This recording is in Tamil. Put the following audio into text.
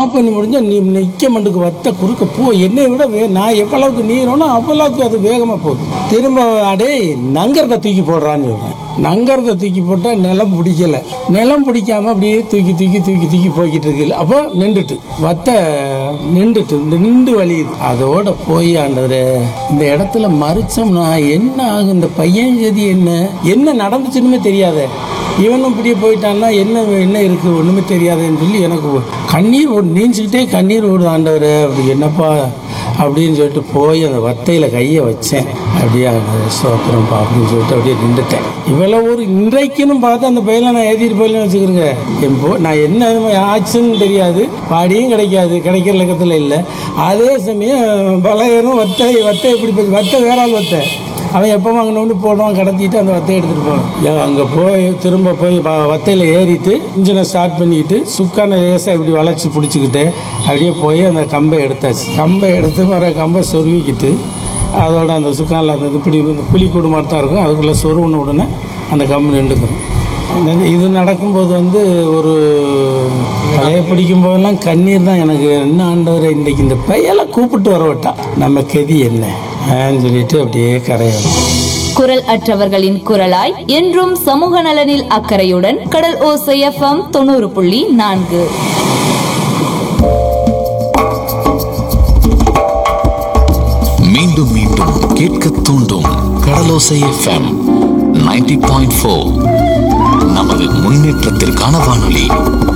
ஆஃப் பண்ணி முடிஞ்சா நீ நிற்க மண்டுக்கு வத்த குறுக்க போ என்னை விட வே நான் எவ்வளவுக்கு நீரணும் அவ்வளவுக்கு அது வேகமாக போகுது திரும்ப அடே நங்கரத்தை தூக்கி போடுறான்னு சொல்கிறேன் நங்கரத்தை தூக்கி போட்டால் நிலம் பிடிக்கல நிலம் பிடிக்காம அப்படியே தூக்கி தூக்கி தூக்கி தூக்கி போய்கிட்டு இருக்குல்ல அப்போ நின்றுட்டு வத்த நின்றுட்டு நின்று வலியுது அதோட போய் ஆண்டவரே இந்த இடத்துல மறிச்சோம்னா என்ன ஆகும் இந்த பையன் கதி என்ன என்ன நடந்துச்சுன்னுமே தெரியாதே இவனும் இப்படியே போயிட்டான்னா என்ன என்ன இருக்கு ஒண்ணுமே தெரியாதுன்னு சொல்லி எனக்கு ஒரு கண்ணீர் ஓடு நீஞ்சிக்கிட்டே கண்ணீர் ஓடுது ஆண்டவர் அப்படி என்னப்பா அப்படின்னு சொல்லிட்டு போய் அந்த வத்தையில கையை வச்சேன் அப்படியே சோத்திரம்ப்பா அப்படின்னு சொல்லிட்டு அப்படியே நின்றுட்டேன் இவ்வளவு ஒரு இன்றைக்குன்னு பார்த்து அந்த பையனை நான் ஏற்றிட்டு போயிலன்னு வச்சுக்கிறேங்க என் போ நான் என்ன ஆச்சுன்னு தெரியாது பாடியும் கிடைக்காது கிடைக்கிற லக்கத்தில் இல்லை அதே சமயம் பலகரும் வத்தை வத்தை எப்படி போய் வத்தை வேற ஆள் வத்தை அவன் எப்போ வாங்கினோன்னு போடுவான் கடத்திட்டு அந்த வத்தையை எடுத்துகிட்டு போவான் அங்கே போய் திரும்ப போய் வ- வத்தையில ஏறிட்டு இன்ஜினை ஸ்டார்ட் பண்ணிக்கிட்டு சுக்கான லேசாக இப்படி வளைச்சி பிடிச்சிக்கிட்டு அப்படியே போய் அந்த கம்பை எடுத்தாச்சு கம்பை எடுத்து வர கம்பை சொருவிக்கிட்டு அதோட அந்த சுக்கானில் அந்த இப்படி இந்த புளி கூடு மாதிரி தான் இருக்கும் அதுக்குள்ளே சொருவின உடனே அந்த கம்பு நின்றுக்கணும் இந்த- இது நடக்கும்போது வந்து ஒரு தலையை பிடிக்கும் போதெல்லாம் கண்ணீர் தான் எனக்கு என்ன ஆண்டவரை இன்றைக்கு இந்த பையலை கூப்பிட்டு வர விட்டா நம்ம கதி என்ன ஆன்னு சொல்லிட்டு அப்படியே கரையணும் குரல் அற்றவர்களின் குரலாய் என்றும் சமூக நலனில் அக்கறையுடன் கடல் ஓசை எஃப்எம் தொண்ணூறு புள்ளி நான்கு மீண்டும் மீண்டும் கேட்க தூண்டும் கடலோசை எஃப்எம் 90.4 பாயிண்ட் நமது முன்னேற்றத்திற்கான வானொலி